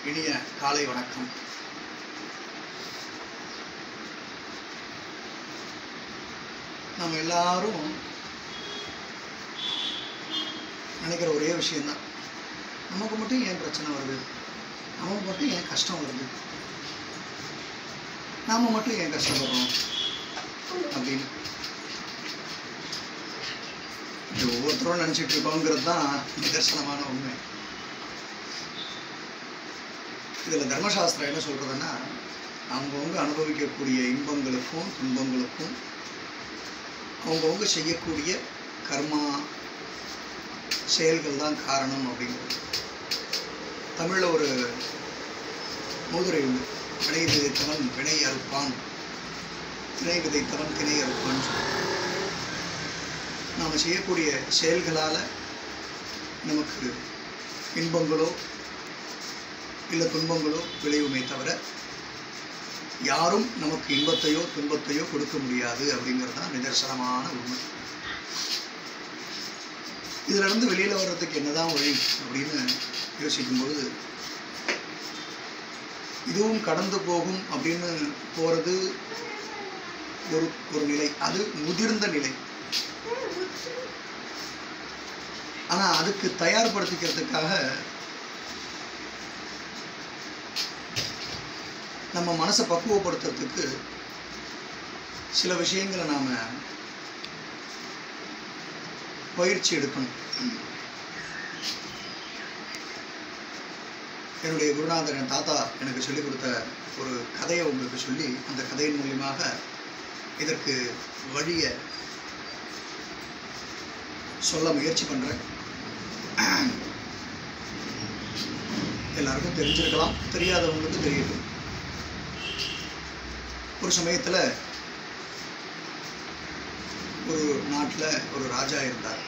இனிய காலை வணக்கம் நம்ம எல்லாரும் நினைக்கிற ஒரே விஷயம்தான் நமக்கு மட்டும் ஏன் பிரச்சனை வருது நமக்கு மட்டும் ஏன் கஷ்டம் வருது நாம் மட்டும் ஏன் கஷ்டப்படுறோம் அப்படின்னு இது ஒவ்வொருத்தரும் நினச்சிட்டு இருக்கோங்கிறது தான் நிதர்சனமான உண்மை இதில் தர்மசாஸ்திரம் என்ன சொல்கிறதுன்னா அவங்கவுங்க அனுபவிக்கக்கூடிய இன்பங்களுக்கும் துன்பங்களுக்கும் அவங்கவுங்க செய்யக்கூடிய கர்மா செயல்கள் தான் காரணம் அப்படிங்கிறது தமிழில் ஒரு மூதுரை உண்டு வினை விதைத்தவன் வினை அறுப்பான் திணை விதைத்தவன் திணை அறுப்பான்னு சொல்லுவாங்க நாம் செய்யக்கூடிய செயல்களால் நமக்கு இன்பங்களோ இல்லை துன்பங்களோ விளைவுமே தவிர யாரும் நமக்கு இன்பத்தையோ துன்பத்தையோ கொடுக்க முடியாது அப்படிங்கிறது தான் நிதர்சனமான உண்மை இதுல இருந்து வெளியில வர்றதுக்கு என்னதான் வழி அப்படின்னு யோசிக்கும் பொழுது இதுவும் கடந்து போகும் அப்படின்னு போறது ஒரு ஒரு நிலை அது முதிர்ந்த நிலை ஆனா அதுக்கு தயார்படுத்திக்கிறதுக்காக நம்ம மனசை பக்குவப்படுத்துறதுக்கு சில விஷயங்களை நாம் பயிற்சி எடுக்கணும் என்னுடைய குருநாதர் என் தாத்தா எனக்கு சொல்லிக் கொடுத்த ஒரு கதையை உங்களுக்கு சொல்லி அந்த கதையின் மூலியமாக இதற்கு வழியை சொல்ல முயற்சி பண்ணுறேன் எல்லாருக்கும் தெரிஞ்சிருக்கலாம் தெரியாதவங்களுக்கு தெரியட்டும் ஒரு சமயத்தில் ஒரு நாட்டில் ஒரு ராஜா இருந்தார்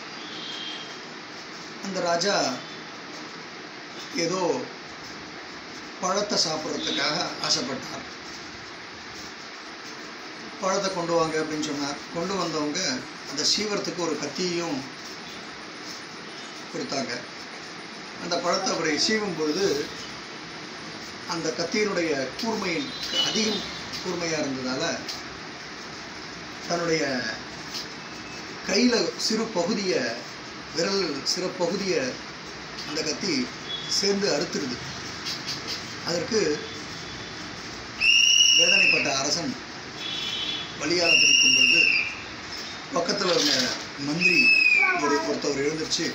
அந்த ராஜா ஏதோ பழத்தை சாப்பிட்றதுக்காக ஆசைப்பட்டார் பழத்தை கொண்டு வாங்க அப்படின்னு சொன்னார் கொண்டு வந்தவங்க அந்த சீவரத்துக்கு ஒரு கத்தியையும் கொடுத்தாங்க அந்த பழத்தை அவரை சீவும் பொழுது அந்த கத்தியினுடைய கூர்மையின் அதிகம் கூர்மையாக இருந்ததால் தன்னுடைய கையில் சிறு பகுதியை விரல் சிறு பகுதியை அந்த கத்தி சேர்ந்து அறுத்துருது அதற்கு வேதனைப்பட்ட அரசன் வழியால் பிடிக்கும் பொழுது பக்கத்தில் இருந்த மந்திரி ஒரு ஒருத்தவர் எழுந்திருச்சு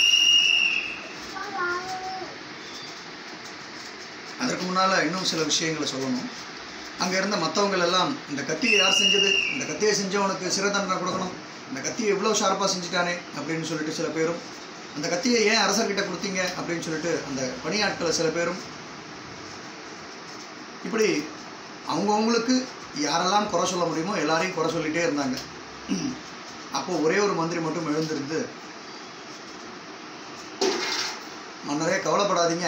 அதற்கு முன்னால் இன்னும் சில விஷயங்களை சொல்லணும் அங்கே இருந்த மற்றவங்கள் எல்லாம் இந்த கத்தியை யார் செஞ்சது இந்த கத்தியை செஞ்சவனுக்கு சிறை தண்டனை கொடுக்கணும் இந்த கத்தியை எவ்வளோ ஷார்ப்பாக செஞ்சுட்டானே அப்படின்னு சொல்லிட்டு சில பேரும் அந்த கத்தியை ஏன் அரசர்கிட்ட கொடுத்தீங்க அப்படின்னு சொல்லிட்டு அந்த பணியாட்களை சில பேரும் இப்படி அவங்கவுங்களுக்கு யாரெல்லாம் குறை சொல்ல முடியுமோ எல்லாரையும் குறை சொல்லிகிட்டே இருந்தாங்க அப்போது ஒரே ஒரு மந்திரி மட்டும் எழுந்திருந்து மன்னரே கவலைப்படாதீங்க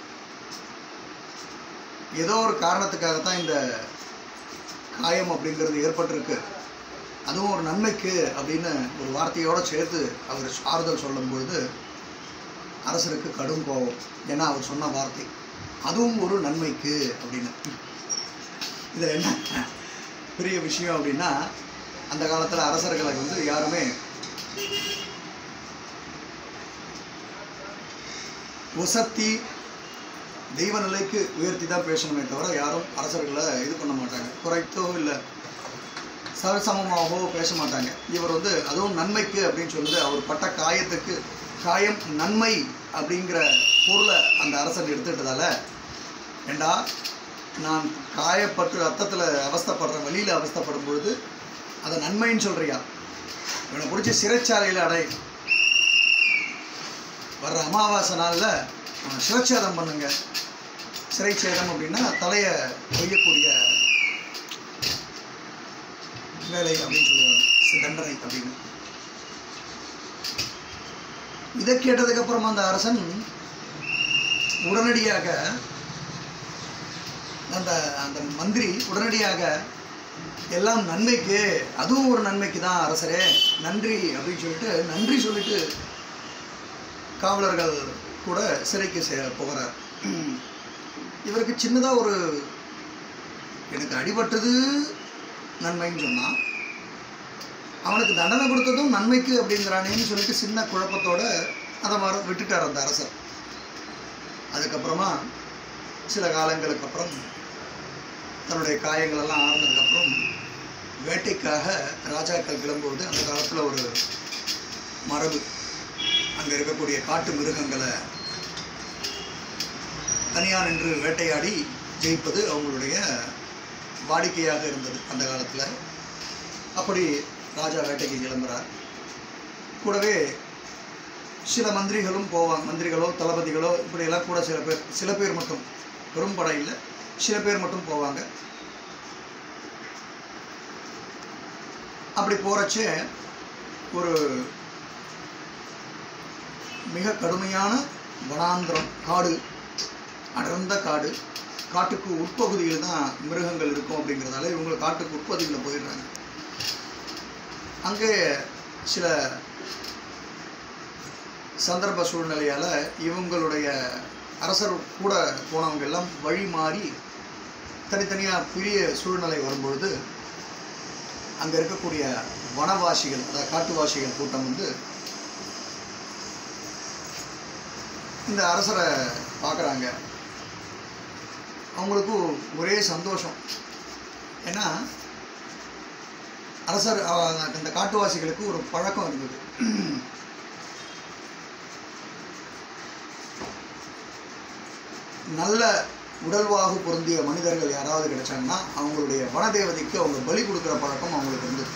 ஏதோ ஒரு காரணத்துக்காகத்தான் இந்த காயம் அப்படிங்கிறது ஏற்பட்டிருக்கு அதுவும் ஒரு நன்மைக்கு அப்படின்னு ஒரு வார்த்தையோடு சேர்த்து அவர் ஆறுதல் சொல்லும்பொழுது அரசருக்கு கடும் கோபம் ஏன்னா அவர் சொன்ன வார்த்தை அதுவும் ஒரு நன்மைக்கு அப்படின்னு இதில் என்ன பெரிய விஷயம் அப்படின்னா அந்த காலத்தில் அரசர்களை வந்து யாருமே உசத்தி தெய்வ நிலைக்கு உயர்த்தி தான் பேசணுமே தவிர யாரும் அரசர்களை இது பண்ண மாட்டாங்க குறைத்தோ இல்லை சரிசமமாகவோ பேச மாட்டாங்க இவர் வந்து அதுவும் நன்மைக்கு அப்படின்னு சொல்லுது அவர் பட்ட காயத்துக்கு காயம் நன்மை அப்படிங்கிற பொருளை அந்த அரசன் எடுத்துட்டதால ஏண்டா நான் காயப்பட்டு ரத்தத்தில் அவஸ்தைப்படுறேன் வெளியில் அவஸ்தைப்படும் பொழுது அதை நன்மைன்னு சொல்கிறியா இவனை பிடிச்சி சிறைச்சாலையில் அடை வர்ற அமாவாசை நாளில் அவனை சிறைச்சேதம் பண்ணுங்க சிறைச்சேதம் அப்படின்னா தலையை கொய்யக்கூடிய வேலை அப்படின்னு சொல்லுவாங்க சி- தண்டனை அப்படின்னு இதை கேட்டதுக்கு அப்புறம் அந்த அரசன் உடனடியாக அந்த அந்த மந்திரி உடனடியாக எல்லாம் நன்மைக்கு அதுவும் ஒரு நன்மைக்கு தான் அரசரே நன்றி அப்படின்னு சொல்லிட்டு நன்றி சொல்லிட்டு காவலர்கள் கூட சிறைக்கு செ போகிறார் இவருக்கு சின்னதாக ஒரு எனக்கு அடிபட்டது நன்மைன்னு சொன்னான் அவனுக்கு தண்டனை கொடுத்ததும் நன்மைக்கு அப்படிங்கிறானேன்னு சொல்லிட்டு சின்ன குழப்பத்தோட அதை மற விட்டுட்டார் அந்த அரசர் அதுக்கப்புறமா சில காலங்களுக்கு அப்புறம் தன்னுடைய காயங்கள் எல்லாம் ஆறுனதுக்கப்புறம் வேட்டைக்காக ராஜாக்கள் கிளம்புவது அந்த காலத்தில் ஒரு மரபு அங்கே இருக்கக்கூடிய காட்டு மிருகங்களை தனியாக நின்று வேட்டையாடி ஜெயிப்பது அவங்களுடைய வாடிக்கையாக இருந்தது அந்த காலத்தில் அப்படி ராஜா வேட்டைக்கு கிளம்புறார் கூடவே சில மந்திரிகளும் போவாங்க மந்திரிகளோ தளபதிகளோ இப்படியெல்லாம் கூட சில பேர் சில பேர் மட்டும் பெரும் படை இல்லை சில பேர் மட்டும் போவாங்க அப்படி போகிறச்சே ஒரு மிக கடுமையான வனாந்திரம் காடு அடர்ந்த காடு காட்டுக்கு உட்பகுதியில் தான் மிருகங்கள் இருக்கும் அப்படிங்கிறதால இவங்க காட்டுக்கு உட்பகுதியில் போயிடுறாங்க அங்கே சில சந்தர்ப்ப சூழ்நிலையால் இவங்களுடைய அரசர் கூட போனவங்க எல்லாம் வழி மாறி தனித்தனியாக பிரிய சூழ்நிலை வரும்பொழுது அங்கே இருக்கக்கூடிய வனவாசிகள் அதாவது காட்டுவாசிகள் கூட்டம் வந்து இந்த அரசரை பார்க்குறாங்க அவங்களுக்கு ஒரே சந்தோஷம் ஏன்னா அரசர் அஹ், அந்த காட்டுவாசிகளுக்கு ஒரு பழக்கம் இருந்தது நல்ல உடல்வாகு பொருந்திய மனிதர்கள் யாராவது கிடைச்சாங்கன்னா அவங்களுடைய வனதேவதைக்கு அவங்க பலி கொடுக்குற பழக்கம் அவங்களுக்கு இருந்தது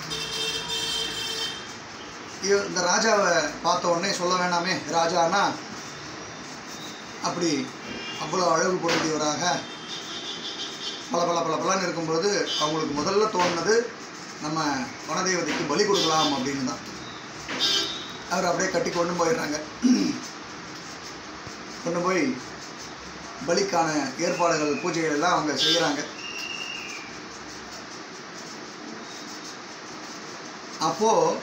இவ- இந்த ராஜாவை பார்த்த உடனே சொல்ல வேணாமே ராஜானா அப்படி அவ்வளோ அழகு பொருந்தியவராக பல பல பல பலன்னு இருக்கும்போது அவங்களுக்கு முதல்ல தோணுனது நம்ம வனதேவதைக்கு பலி கொடுக்கலாம் அப்படின்னு தான் அவர் அப்படியே கட்டி கொண்டு போயிடுறாங்க கொண்டு போய் பலிக்கான ஏற்பாடுகள் பூஜைகள் எல்லாம் அவங்க செய்கிறாங்க அப்போது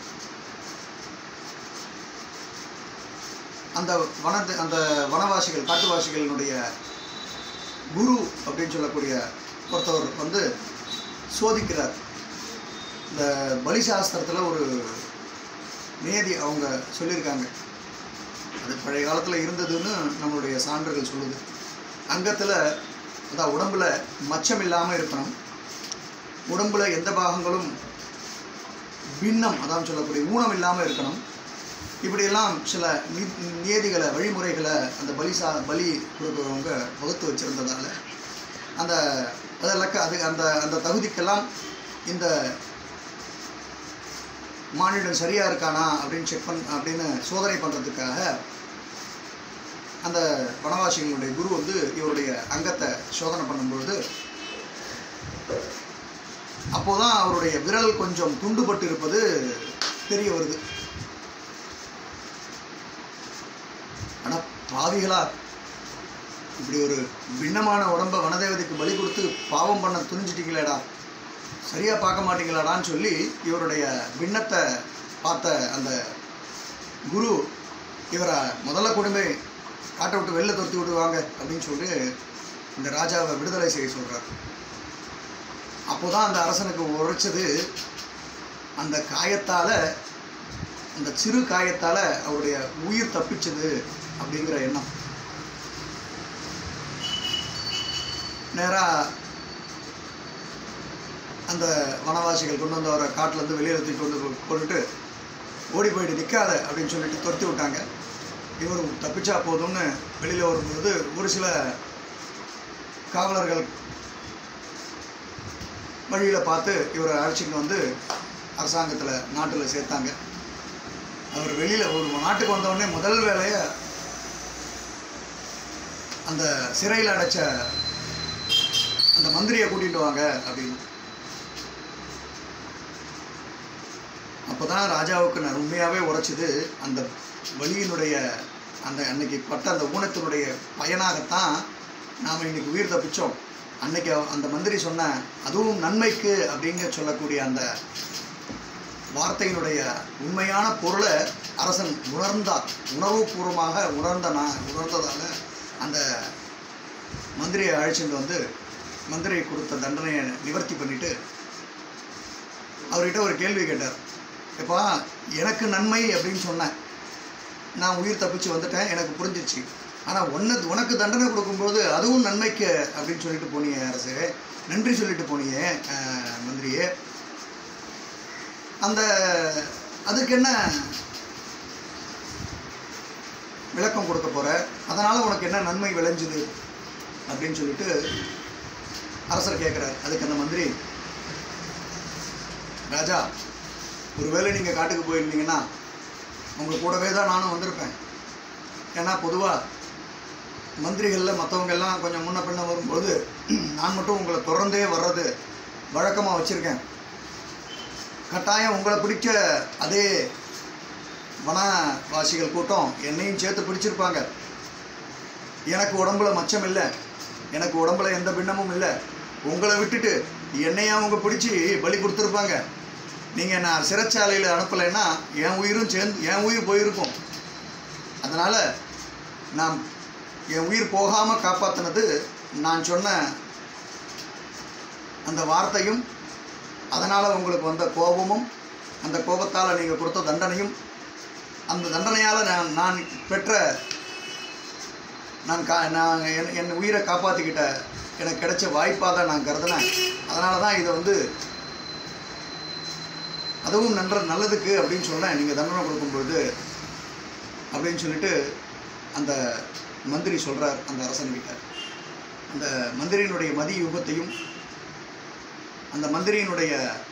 அந்த வனத்து அந்த வனவாசிகள் காட்டுவாசிகளினுடைய குரு அப்படின்னு சொல்லக்கூடிய ஒருத்தவர் வந்து சோதிக்கிறார் இந்த பலி சாஸ்திரத்தில் ஒரு நியதி அவங்க சொல்லியிருக்காங்க அது பழைய காலத்தில் இருந்ததுன்னு நம்மளுடைய சான்றுகள் சொல்லுது அங்கத்தில் அதான் உடம்புல மச்சம் இல்லாமல் இருக்கணும் உடம்புல எந்த பாகங்களும் பின்னம் அதான் சொல்லக்கூடிய ஊனம் இல்லாமல் இருக்கணும் இப்படியெல்லாம் சில நி- நியதிகளை வழிமுறைகளை அந்த பலி சா பலி கொடுக்குறவங்க வகுத்து வச்சுருந்ததால அந்த அதெல்லாம் அது அந்த அந்த தகுதிக்கெல்லாம் இந்த மானிடன் சரியாக இருக்கானா அப்படின்னு செக் பண் அப்படின்னு சோதனை பண்ணுறதுக்காக அந்த வனவாசிகளுடைய குரு வந்து இவருடைய அங்கத்தை சோதனை பண்ணும்பொழுது அப்போதான் அவருடைய விரல் கொஞ்சம் துண்டுபட்டு இருப்பது தெரிய வருது அட பாவிகளா இப்படி ஒரு பின்னமான உடம்ப வனதேவதைக்கு பலி கொடுத்து பாவம் பண்ண துணிஞ்சிட்டீங்களேடா சரியாக பார்க்க மாட்டீங்களாடான்னு சொல்லி இவருடைய பின்னத்தை பார்த்த அந்த குரு இவரை முதல்ல கொண்டு போய் காட்டை விட்டு வெளில துரத்தி விடுவாங்க அப்படின்னு சொல்லிட்டு இந்த ராஜாவை விடுதலை செய்ய சொல்கிறார் அப்போ தான் அந்த அரசனுக்கு உரைச்சது அந்த காயத்தால் அந்த சிறு காயத்தால் அவருடைய உயிர் தப்பிச்சது அப்படிங்கிற எண்ணம் நேராக அந்த வனவாசிகள் கொண்டு வந்து அவரை காட்டிலேருந்து வெளியில் தூக்கி கொண்டு போ- கொண்டுட்டு ஓடி போயிட்டு நிற்காத அப்படின்னு சொல்லிட்டு துரத்தி விட்டாங்க இவர் தப்பிச்சா போதும்னு வெளியில் வரும்போது ஒரு சில காவலர்கள் வழியில் பார்த்து இவரை அழைச்சிட்டு வந்து அரசாங்கத்தில் நாட்டில் சேர்த்தாங்க அவர் வெளியில் ஒரு நாட்டுக்கு வந்த உடனே முதல் வேலையை அந்த சிறையில் அடைச்ச அந்த மந்திரியை கூட்டிட்டு வாங்க அப்படின்னு அப்பதான் ராஜாவுக்கு நான் உண்மையாகவே உரைச்சது அந்த வலியினுடைய அந்த அன்னைக்கு பட்ட அந்த ஊனத்தினுடைய பயனாகத்தான் நாம் இன்னைக்கு உயிர் தப்பிச்சோம் அன்னைக்கு அவ- அந்த மந்திரி சொன்ன அதுவும் நன்மைக்கு அப்படிங்க சொல்லக்கூடிய அந்த வார்த்தையினுடைய உண்மையான பொருளை அரசன் உணர்ந்தார் உணர்வுபூர்வமாக உணர்ந்த நான் உணர்ந்ததால அந்த மந்திரியை அழைச்சிட்டு வந்து மந்திரி கொடுத்த தண்டனையை நிவர்த்தி பண்ணிட்டு அவர்கிட்ட ஒரு கேள்வி கேட்டார் எப்பா எனக்கு நன்மை அப்படின்னு சொன்னேன் நான் உயிர் தப்பிச்சு வந்துட்டேன் எனக்கு புரிஞ்சிச்சு ஆனால் ஒன்று உனக்கு தண்டனை கொடுக்கும்போது அதுவும் நன்மைக்கு அப்படின்னு சொல்லிட்டு போனியே அரசு நன்றி சொல்லிட்டு போனியே அஹ், மந்திரியே அந்த அதுக்கு என்ன விளக்கம் கொடுக்க போற அதனால உனக்கு என்ன நன்மை விளைஞ்சுது அப்படின்னு சொல்லிட்டு அரசர் கேட்குறாரு அதுக்கு அந்த மந்திரி ராஜா ஒருவேளை நீங்கள் காட்டுக்கு போயிருந்தீங்கன்னா உங்கள் கூடவே தான் நானும் வந்திருப்பேன் ஏன்னா பொதுவாக மந்திரிகளில் மற்றவங்க எல்லாம் கொஞ்சம் முன்ன பின்ன வரும்போது நான் மட்டும் உங்களை தொடர்ந்தே வர்றது வழக்கமாக வச்சுருக்கேன் கட்டாயம் உங்களை பிடிச்ச அதே வனவாசிகள் கூட்டம் என்னையும் சேர்த்து பிடிச்சிருப்பாங்க எனக்கு உடம்புல மச்சம் இல்லை எனக்கு உடம்புல எந்த பின்னமும் இல்லை உங்களை விட்டுட்டு என்னையும் அவங்க பிடிச்சி பலி கொடுத்துருப்பாங்க நீங்கள் நான் சிறைச்சாலையில் அனுப்பலைன்னா என் உயிரும் சேர்ந்து என் உயிர் போயிருக்கும் அதனால் நான் என் உயிர் போகாமல் காப்பாற்றினது நான் சொன்ன அந்த வார்த்தையும் அதனால் உங்களுக்கு வந்த கோபமும் அந்த கோபத்தால் நீங்கள் கொடுத்த தண்டனையும் அந்த தண்டனையால் நான் நான் பெற்ற நான் கா நான் என் என் உயிரை காப்பாற்றிக்கிட்ட எனக்கு கிடைச்ச வாய்ப்பாக தான் நான் கருதினேன் அதனால தான் இதை வந்து அதுவும் நன்ற நல்லதுக்கு அப்படின்னு சொன்னேன் நீங்கள் தண்டனை கொடுக்கும்பொழுது அப்படின்னு சொல்லிட்டு அந்த மந்திரி சொல்கிறார் அந்த அரசன்கிட்ட அந்த மந்திரியினுடைய மதி யுகத்தையும் அந்த மந்திரியினுடைய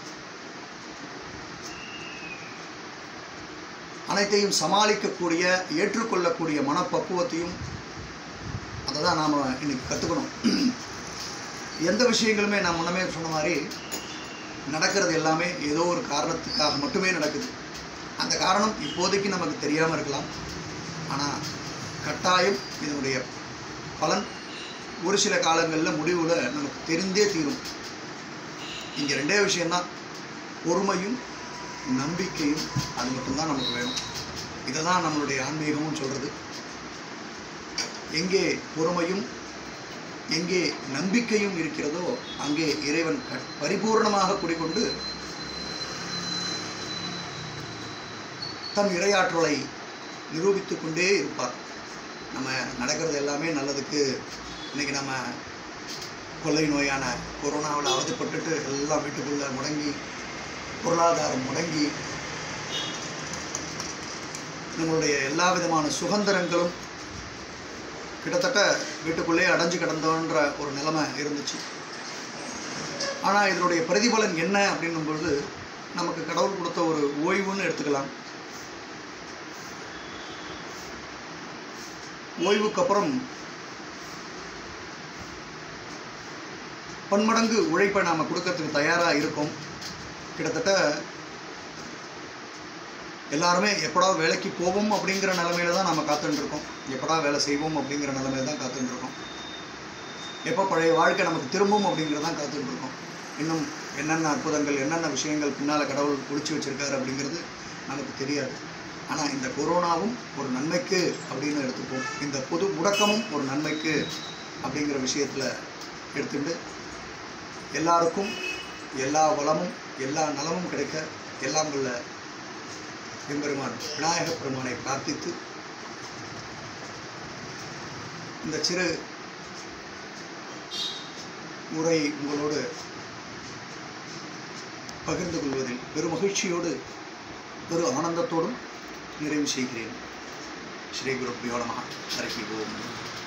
அனைத்தையும் சமாளிக்கக்கூடிய ஏற்றுக்கொள்ளக்கூடிய மனப்பக்குவத்தையும் அதை தான் நாம் இன்னைக்கு கற்றுக்கணும் எந்த விஷயங்களுமே நான் முன்னமே சொன்ன மாதிரி நடக்கிறது எல்லாமே ஏதோ ஒரு காரணத்துக்காக மட்டுமே நடக்குது அந்த காரணம் இப்போதைக்கு நமக்கு தெரியாமல் இருக்கலாம் ஆனால் கட்டாயம் இதனுடைய பலன் ஒரு சில காலங்களில் முடிவில் நமக்கு தெரிந்தே தீரும் இங்கே ரெண்டே விஷயம்தான் பொறுமையும் நம்பிக்கையும் அது மட்டும்தான் நமக்கு வேணும் இதை தான் நம்மளுடைய ஆன்மீகமும் சொல்கிறது எங்கே பொறுமையும் எங்கே நம்பிக்கையும் இருக்கிறதோ அங்கே இறைவன் க- பரிபூர்ணமாக குடிகொண்டு தன் இறையாற்றலை நிரூபித்து கொண்டே இருப்பார் நம்ம நடக்கிறது எல்லாமே நல்லதுக்கு இன்னைக்கு நம்ம கொள்ளை நோயான கொரோனாவில் அவதிப்பட்டுட்டு எல்லாம் வீட்டுக்குள்ளே முடங்கி பொருளாதாரம் முடங்கி நம்மளுடைய எல்லா விதமான சுதந்திரங்களும் கிட்டத்தட்ட வீட்டுக்குள்ளே அடைஞ்சு கிடந்தோன்ற ஒரு நிலைமை இருந்துச்சு ஆனால் இதனுடைய பிரதிபலன் என்ன அப்படின்னும் பொழுது நமக்கு கடவுள் கொடுத்த ஒரு ஓய்வுன்னு எடுத்துக்கலாம் ஓய்வுக்கு அப்புறம் பன்மடங்கு உழைப்பை நாம் கொடுக்கறதுக்கு தயாராக இருக்கோம் கிட்டத்தட்ட எல்லாருமே எப்படா வேலைக்கு போவோம் அப்படிங்கிற நிலமையில தான் நம்ம காத்துட்டு இருக்கோம் எப்படா வேலை செய்வோம் அப்படிங்கிற நிலமையில தான் காத்துட்டு இருக்கோம் எப்போ பழைய வாழ்க்கை நமக்கு திரும்பும் அப்படிங்கிறத தான் காத்துட்டு இருக்கோம் இன்னும் என்னென்ன அற்புதங்கள் என்னென்ன விஷயங்கள் பின்னால் கடவுள் ஒளிச்சு வச்சிருக்காரு அப்படிங்கிறது நமக்கு தெரியாது ஆனால் இந்த கொரோனாவும் ஒரு நன்மைக்கு அப்படின்னு எடுத்துப்போம் இந்த பொது முடக்கமும் ஒரு நன்மைக்கு அப்படிங்கிற விஷயத்தில் எடுத்துட்டு எல்லாருக்கும் எல்லா வளமும் எல்லா நலமும் கிடைக்க எல்லாம் உள்ள எம்பெருமான் விநாயக பெருமானை பிரார்த்தித்து இந்த சிறு உரை உங்களோடு பகிர்ந்து கொள்வதில் பெருமகிழ்ச்சியோடு பெரு ஆனந்தத்தோடும் நிறைவு செய்கிறேன் ஸ்ரீ குருப்பியோ நம ஹரி ஓம்